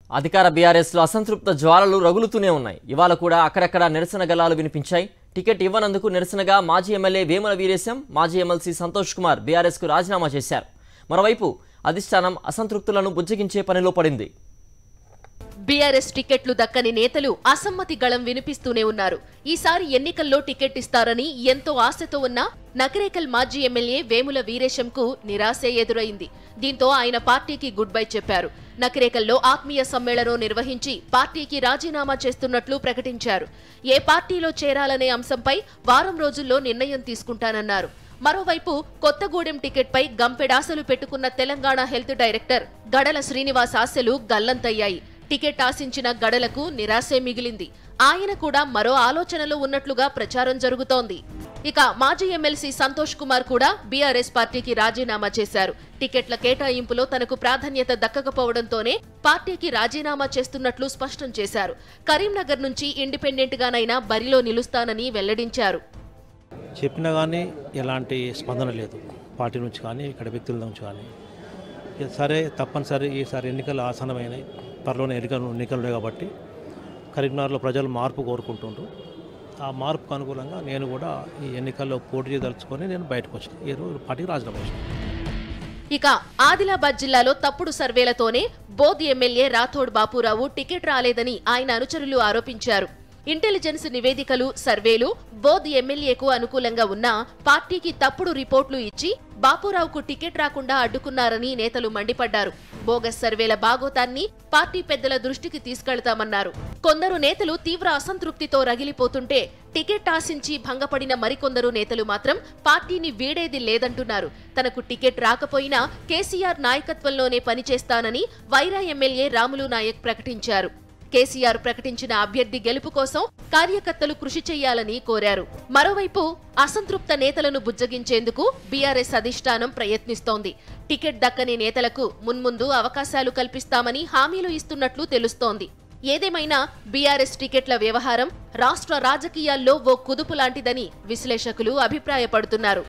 అధికార బీఆర్ఎస్లో అసంతృప్త జ్వాలలు రగులుతూనే ఉన్నాయి ఇవాళ కూడా అక్కడక్కడ నిరసన గలాలు వినిపించాయి టికెట్ ఇవ్వనందుకు నిరసనగా మాజీ ఎమ్మెల్యే వేముల వీరేశం మాజీ ఎమ్మెల్సీ సంతోష్ కుమార్ బీఆర్ఎస్కు రాజీనామా చేశారు మరోవైపు అధిష్టానం అసంతృప్తులను బుజ్జగించే పనిలో పడింది బీఆర్ఎస్ టికెట్లు దక్కని నేతలు అసమ్మతి గళం వినిపిస్తూనే ఉన్నారు ఈసారి ఎన్నికల్లో టికెట్ ఇస్తారని ఎంతో ఆశతో ఉన్న నకరేకల్ మాజీ ఎమ్మెల్యే వేముల వీరేశంకు నిరాశే ఎదురైంది దీంతో ఆయన పార్టీకి గుడ్ బై చెప్పారు నకరేకల్లో ఆత్మీయ సమ్మేళనం నిర్వహించి పార్టీకి రాజీనామా చేస్తున్నట్లు ప్రకటించారు ఏ పార్టీలో చేరాలనే అంశంపై వారం రోజుల్లో నిర్ణయం తీసుకుంటానన్నారు మరోవైపు కొత్తగూడెం టికెట్పై గంపెడాసలు పెట్టుకున్న తెలంగాణ హెల్త్ డైరెక్టర్ గడల శ్రీనివాస్ ఆశలు గల్లంతయ్యాయి టికెట్ ఆశించిన గడలకు నిరాశే మిగిలింది ఆయన కూడా మరో ఆలోచనలో ఉన్నట్లుగా ప్రచారం జరుగుతోంది ఇక మాజీ ఎమ్మెల్సీ సంతోష్ కుమార్ కూడా బీఆర్ఎస్ పార్టీకి రాజీనామా చేశారు టికెట్ల కేటాయింపులో తనకు ప్రాధాన్యత దక్కకపోవడంతోనే పార్టీకి రాజీనామా చేస్తున్నట్లు స్పష్టం చేశారు కరీంనగర్ నుంచి ఇండిపెండెంట్ గానైనా బరిలో నిలుస్తానని వెల్లడించారు చెప్పినా కానీ ఎలాంటి స్పందన లేదు పార్టీ నుంచి కానీ ఇక్కడ వ్యక్తుల నుంచి కానీ ఇక సరే తప్పనిసరి ఈసారి ఎన్నికలు ఆసనమైనవి త్వరలోనే ఎన్నికలు ఎన్నికలు ఉన్నాయి కాబట్టి కరీంనగర్లో ప్రజలు మార్పు కోరుకుంటుండ్రు ఆ మార్పుకు అనుకూలంగా నేను కూడా ఈ ఎన్నికల్లో పోటీ చేయదలుచుకొని నేను బయటకు వచ్చాను ఈ రోజు పార్టీకి రాజీనామా చేశాను ఇక ఆదిలాబాద్ జిల్లాలో తప్పుడు సర్వేలతోనే బోధ్ ఎమ్మెల్యే రాథోడ్ బాపురావు టికెట్ రాలేదని ఆయన అనుచరులు ఆరోపించారు ఇంటెలిజెన్స్ నివేదికలు సర్వేలు బోధ్ ఎమ్మెల్యేకు అనుకూలంగా ఉన్నా పార్టీకి తప్పుడు రిపోర్ట్లు ఇచ్చి బాపురావుకు టికెట్ రాకుండా అడ్డుకున్నారని నేతలు మండిపడ్డారు బోగస్ సర్వేల బాగోతాన్ని పార్టీ పెద్దల దృష్టికి తీసుకెళ్తామన్నారు కొందరు నేతలు తీవ్ర అసంతృప్తితో రగిలిపోతుంటే టికెట్ ఆశించి భంగపడిన మరికొందరు నేతలు మాత్రం పార్టీని వీడేది లేదంటున్నారు తనకు టికెట్ రాకపోయినా కేసీఆర్ నాయకత్వంలోనే పనిచేస్తానని వైరా ఎమ్మెల్యే రాములు నాయక్ ప్రకటించారు కేసీఆర్ ప్రకటించిన అభ్యర్థి గెలుపు కోసం కార్యకర్తలు కృషి చేయాలని కోరారు మరోవైపు అసంతృప్త నేతలను బుజ్జగించేందుకు బీఆర్ఎస్ అధిష్టానం ప్రయత్నిస్తోంది టికెట్ దక్కని నేతలకు మున్ముందు అవకాశాలు కల్పిస్తామని హామీలు ఇస్తున్నట్లు తెలుస్తోంది ఏదేమైనా బీఆర్ఎస్ టికెట్ల వ్యవహారం రాష్ట్ర రాజకీయాల్లో ఓ కుదుపు లాంటిదని విశ్లేషకులు అభిప్రాయపడుతున్నారు